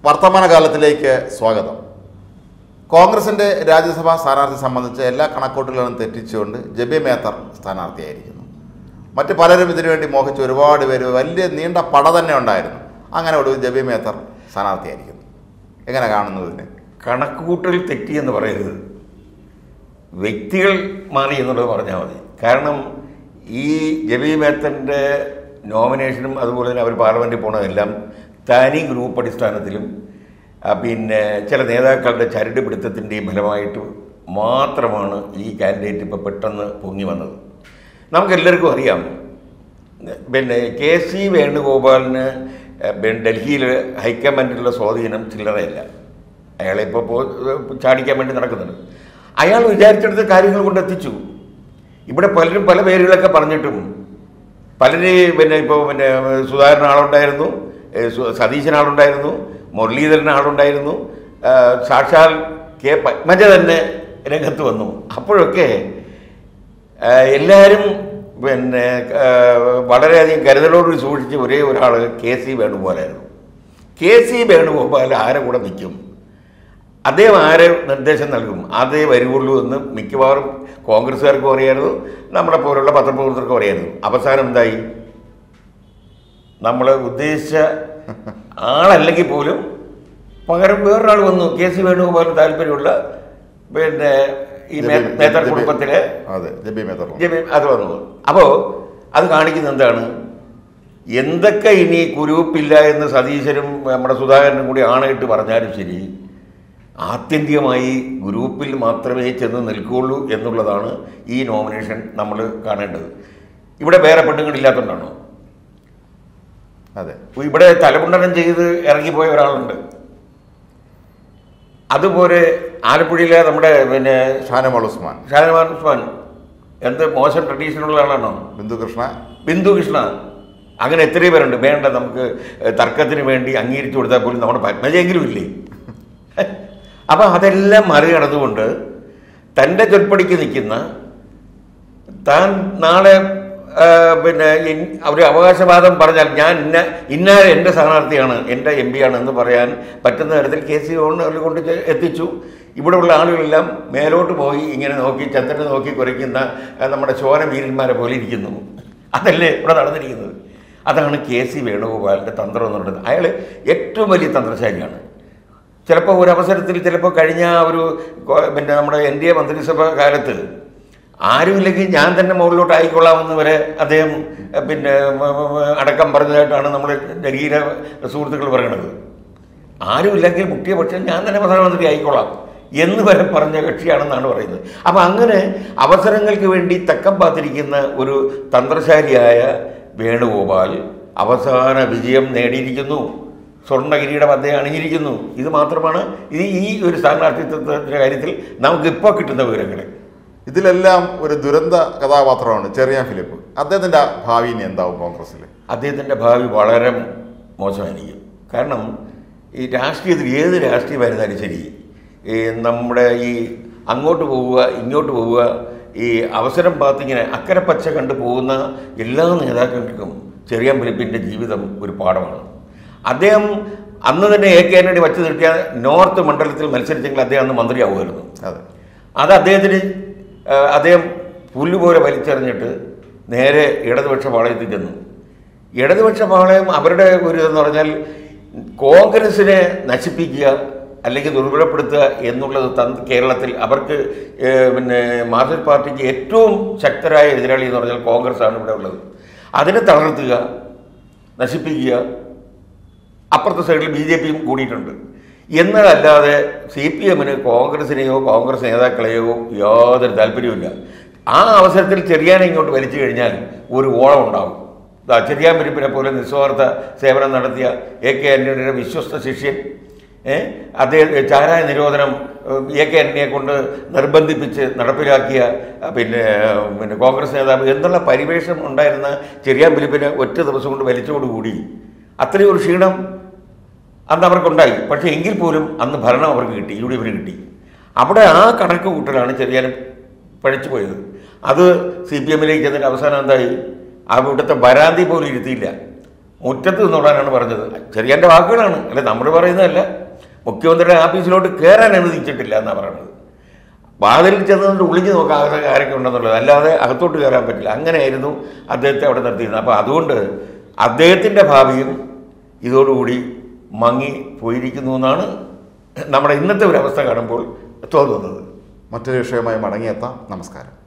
വർത്തമാനകാലത്തിലേക്ക് സ്വാഗതം കോൺഗ്രസിന്റെ രാജ്യസഭാ സ്ഥാനാർത്ഥി സംബന്ധിച്ച് എല്ലാ കണക്കൂട്ടലുകളും തെറ്റിച്ചുകൊണ്ട് ജബി മേത്തർ സ്ഥാനാർത്ഥിയായിരിക്കുന്നു മറ്റ് പലരും ഇതിനുവേണ്ടി മോഹിച്ച് ഒരുപാട് പേര് വലിയ നീണ്ട പട തന്നെ ഉണ്ടായിരുന്നു അങ്ങനെ ഒടുവിൽ ജബി മേത്തർ സ്ഥാനാർത്ഥിയായിരിക്കുന്നു എങ്ങനെ കാണുന്നു ഇതിനെ കണക്കുകൂട്ടൽ തെറ്റി എന്ന് പറയരുത് വ്യക്തികൾ മാറി എന്നുള്ളത് പറഞ്ഞാൽ മതി കാരണം ഈ ജബി മേത്തൻ്റെ നോമിനേഷനും അതുപോലെ തന്നെ അവർ പാർലമെൻറ്റിൽ പോണതെല്ലാം തനി ഗ്രൂപ്പ് അടിസ്ഥാനത്തിലും ആ, പിന്നെ ചില നേതാക്കളുടെ ചരട് പിടുത്തത്തിൻ്റെയും ഫലമായിട്ട് മാത്രമാണ് ഈ കാൻഡിഡേറ്റ് ഇപ്പോൾ പെട്ടെന്ന് പൊങ്ങി വന്നത് നമുക്കെല്ലാവർക്കും അറിയാം പിന്നെ കെ സി വേണുഗോപാലിന് പിന്നെ ഡൽഹിയിൽ ഹൈക്കമാൻഡിലുള്ള സ്വാധീനം ചില്ലറയില്ല അയാളെ ഇപ്പോൾ പോ ചാടിക്കാൻ വേണ്ടി നടക്കുന്നുണ്ട് അയാൾ വിചാരിച്ചെടുത്ത കാര്യങ്ങൾ കൊണ്ട് എത്തിച്ചു ഇവിടെ പലരും പല പേരുകളൊക്കെ പറഞ്ഞിട്ടും പലര് പിന്നെ ഇപ്പോൾ പിന്നെ സുധാകരൻ ആളുണ്ടായിരുന്നു ഏ, സു- സതീശൻ ആളുണ്ടായിരുന്നു മുരളീധരൻ ആളുണ്ടായിരുന്നു ആ, സാക്ഷാൽ കെ പത്മജ തന്നെ രംഗത്ത് വന്നു അപ്പോഴൊക്കെ ആ, എല്ലാവരും പിന്നെ ആ, വളരെയധികം കരുതലോടുകൂടി സൂക്ഷിച്ച ഒരേ ഒരാൾ കെ സി വേണുഗോപാലായിരുന്നു കെ സി വേണുഗോപാൽ ആരെ കൂടെ നിൽക്കും അദ്ദേഹം ആരെ നിർദ്ദേശം നൽകും അതേ വരുവുള്ളൂ എന്ന് മിക്കവാറും കോൺഗ്രസ്സുകാർക്കും അറിയായിരുന്നു നമ്മളെ പോലുള്ള പത്രപ്രവർത്തകർക്കും അറിയായിരുന്നു അവസാനം എന്തായി നമ്മൾ ഉദ്ദേശിച്ച ആളല്ലെങ്കിൽ പോലും പകരം വേറൊരാൾ വന്നു കെ സി വേണുഗോപാലിന് താല്പര്യമുള്ള പിന്നെ ഈ മേ- ജബി- മേത്തർ ജബി- കുടുംബത്തിലെ അതെ ജബി മേത്തർ ജമീൻ അത് വന്നു അപ്പോൾ അത് കാണിക്കുന്നത് എന്താണ് എന്തൊക്കെ ഇനി കുരൂപ്പില്ല എന്ന് സതീശനും നമ്മുടെ സുധാകരനും കൂടി ആണയിട്ട് പറഞ്ഞാലും ശരി ആത്യന്തികമായി ഗ്രൂപ്പിൽ മാത്രമേ ചെന്ന് നിൽക്കുകയുള്ളൂ എന്നുള്ളതാണ് ഈ നോമിനേഷൻ നമ്മൾ കാണേണ്ടത് ഇവിടെ വേറെ പെണ്ണുങ്ങളില്ലാത്തതുകൊണ്ടാണോ അതെ ഇവിടെ തലമുണ്ടനം ചെയ്ത് ഇറങ്ങിപ്പോയ ഒരാളുണ്ട് അതുപോലെ ആലപ്പുഴയിലെ നമ്മുടെ പിന്നെ ഷാനമോൾ ഉസ്മാൻ ഷാനവാൻ ഉസ്മാൻ എന്ത് മോശം ട്രഡീഷനുള്ള ആളാണോ ബിന്ദു കൃഷ്ണ ബിന്ദു കൃഷ്ണ അങ്ങനെ എത്രയോ പേരുണ്ട് വേണ്ട നമുക്ക് ഏഹ്, തർക്കത്തിന് വേണ്ടി അംഗീകരിച്ചു കൊടുത്താൽ പോലും നമ്മുടെ പത്മജയെങ്കിലും ഇല്ലേ അപ്പം അതെല്ലാം മറികടന്നുകൊണ്ട് തൻ്റെ ചൊൽപ്പടിക്ക് നിൽക്കുന്ന താൻ നാളെ ആ, പിന്നെ ഇൻ- ഒരു അവകാശവാദം പറഞ്ഞാൽ ഞാൻ ഇന്ന ഇന്ന എൻ്റെ സ്ഥാനാർത്ഥിയാണ് എൻ്റെ എം പി ആണ് എന്ന് പറയാൻ പറ്റുന്ന തരത്തിൽ കെ സി ഓണറിൽ കൊണ്ട് ചെ- എത്തിച്ചു ഇവിടെയുള്ള ആളുകളെല്ലാം മേലോട്ട് പോയി ഇങ്ങനെ നോക്കി ചന്ദ്രനെ നോക്കി കുരയ്ക്കുന്ന ആ, നമ്മുടെ ചോര വീരന്മാരെ പോലെ ഇരിക്കുന്നു അതല്ലേ ഇവിടെ നടന്നിരിക്കുന്നത് അതാണ് കെ സി വേണുഗോപാലിൻ്റെ തന്ത്രം എന്ന് പറയുന്നത് അയാൾ ഏറ്റവും വലിയ തന്ത്രശാലിയാണ് ചിലപ്പോൾ ഒരു അവസരത്തിൽ ചിലപ്പോൾ കഴിഞ്ഞ ഒരു കൊ- പിന്നെ നമ്മുടെ എൻ ഡി എ മന്ത്രിസഭ കാലത്ത് ആരുമില്ലെങ്കിൽ ഞാൻ തന്നെ മുകളിലോട്ട് ആയിക്കൊള്ളാമെന്ന് വരെ അദ്ദേഹം എഹ്, പിന്നെ മ- മ- മ- അടക്കം പറഞ്ഞതായിട്ടാണ് നമ്മൾ ഡൽഹിയിലെ സുഹൃത്തുക്കൾ പറയുന്നത് ആരുമില്ലെങ്കിൽ മുട്ടിയ പക്ഷം ഞാൻ തന്നെ പ്രധാനമന്ത്രി ആയിക്കൊള്ളാം എന്ന് വരെ പറഞ്ഞ കക്ഷിയാണെന്നാണ് പറയുന്നത് അപ്പം അങ്ങനെ അവസരങ്ങൾക്ക് വേണ്ടി തക്കം പാത്തിരിക്കുന്ന ഒരു തന്ത്രശാലിയായ വേണുഗോപാൽ അവസാന വിജയം നേടിയിരിക്കുന്നു സ്വർണ്ണ കിരീടം അദ്ദേഹം അണിഞ്ഞിരിക്കുന്നു ഇത് മാത്രമാണ് ഇത് ഈ ഒരു സ്ഥാനാർത്ഥിത്വത്തിൻ്റെ കാര്യത്തിൽ നമുക്കിപ്പോൾ കിട്ടുന്ന വിവരങ്ങൾ ഇതിലെല്ലാം ഒരു ദുരന്ത കഥാപാത്രമാണ് ചെറിയാൻ ഫിലിപ്പ് അദ്ദേഹത്തിന്റെ ഭാവി ഇനി എന്താവും കോൺഗ്രസിൽ അദ്ദേഹത്തിൻ്റെ ഭാവി വളരെ മോശമായിരിക്കും കാരണം ഈ രാഷ്ട്രീയത്തിൽ ഏത് രാഷ്ട്രീയമായിരുന്നാലും ശരി ഈ നമ്മുടെ ഈ അങ്ങോട്ട് പോവുക ഇങ്ങോട്ട് പോവുക ഈ അവസരം പാത്തിങ്ങനെ അക്കരെ പച്ച കണ്ടു പോകുന്ന എല്ലാ നേതാക്കൾക്കും ചെറിയാൻ ഫിലിപ്പിൻ്റെ ജീവിതം ഒരു പാഠമാണ് അദ്ദേഹം അന്ന് തന്നെ എ കെ ആന്റണി വച്ചു നിർത്തിയ നോർത്ത് മണ്ഡലത്തിൽ മത്സരിച്ചെങ്കിൽ അദ്ദേഹം അന്ന് മന്ത്രിയാവുമായിരുന്നു അതെ അത് അദ്ദേഹത്തിന് ആ, അദ്ദേഹം പുല്ലുപോലെ വലിച്ചെറിഞ്ഞിട്ട് നേരെ ഇടതുപക്ഷ പാളയത്തിൽ ചെന്നു ഇടതുപക്ഷ പാളയം അവരുടെ ഒരു ഇതെന്ന് പറഞ്ഞാൽ കോൺഗ്രസിനെ നശിപ്പിക്കുക അല്ലെങ്കിൽ ദുർബലപ്പെടുത്തുക എന്നുള്ളത് തന് കേരളത്തിൽ അവർക്ക് ഏ, പിന്നെ മാർക്സിസ്റ്റ് പാർട്ടിക്ക് ഏറ്റവും ശക്തരായ എതിരാളി എന്ന് പറഞ്ഞാൽ കോൺഗ്രസ് ആണ് ഇവിടെ ഉള്ളത് അതിനെ തളർത്തുക നശിപ്പിക്കുക അപ്പുറത്തെ സൈഡിൽ ബി ജെ പിയും കൂടിയിട്ടുണ്ട് എന്നതല്ലാതെ സി പി എമ്മിന് കോൺഗ്രസിനെയോ കോൺഗ്രസ് നേതാക്കളെയോ യാതൊരു താല്പര്യവുമില്ല ആ അവസരത്തിൽ ചെറിയാനെ ഇങ്ങോട്ട് വലിച്ചു കഴിഞ്ഞാൽ ഒരു ഓളം ഉണ്ടാവും ദാ ചെറിയാൻ പെരുപ്പിനെ പോലെ നിസ്വാർത്ഥ സേവനം നടത്തിയ എ കെ ആൻ്റണിയുടെ വിശ്വസ്ത ശിഷ്യൻ ഏ, അദ്ദേഹം ചാരായ നിരോധനം ഏഹ്, എ കെ ആൻ്റണിയെ കൊണ്ട് നിർബന്ധിപ്പിച്ച് നടപ്പിലാക്കിയ അഹ് പിന്നെ ഏഹ്, പിന്നെ കോൺഗ്രസ് നേതാവ് എന്നുള്ള പരിവേഷം ഉണ്ടായിരുന്ന ചെറിയാൻ ഫിലിപ്പിനെ ഒറ്റ ദിവസം കൊണ്ട് വലിച്ചോടുകൂടി അത്രയും ഒരു ക്ഷീണം അന്ന് അവർക്കുണ്ടായി പക്ഷേ എങ്കിൽ പോലും അന്ന് ഭരണം അവർക്ക് കിട്ടി യു ഡി എഫിന് കിട്ടി അവിടെ ആ കണക്ക് കൂട്ടലാണ് ചെറിയാനും പഴിച്ചു പോയത് അത് സി പി എമ്മിലേക്ക് ചെന്നിട്ട് അവസാനം എന്തായി അവിടുത്തെ വരാന്തി പോലും ഇരുത്തിയില്ല മുറ്റത്ത് നിന്നോടാനാണ് പറഞ്ഞത് ചെറിയൻ്റെ വാക്കുകളാണ് അല്ലെ നമ്മൾ പറയുന്നതല്ല മുഖ്യമന്ത്രിയുടെ ആഫീസിലോട്ട് കയറാൻ അനുവദിച്ചിട്ടില്ല എന്നാണ് പറയുന്നത് വാതിലിൽ ചെന്നുകൊണ്ട് ഒളിഞ്ഞു നോക്കാം അകത്ത് ആരൊക്കെ ഉണ്ടെന്നുള്ളത് അല്ലാതെ അകത്തോട്ട് കയറാൻ പറ്റില്ല അങ്ങനെയായിരുന്നു അദ്ദേഹത്തെ അവിടെ നിർത്തിയിരുന്നത് അപ്പോൾ അതുകൊണ്ട് അദ്ദേഹത്തിൻ്റെ ഭാവിയും ഇതോടുകൂടി മങ്ങി പോയിരിക്കുന്നു എന്നാണ് നമ്മുടെ ഇന്നത്തെ ഒരു അവസ്ഥ കാണുമ്പോൾ തോന്നുന്നത് മറ്റൊരു വിഷയമായി മടങ്ങിയെത്താം നമസ്കാരം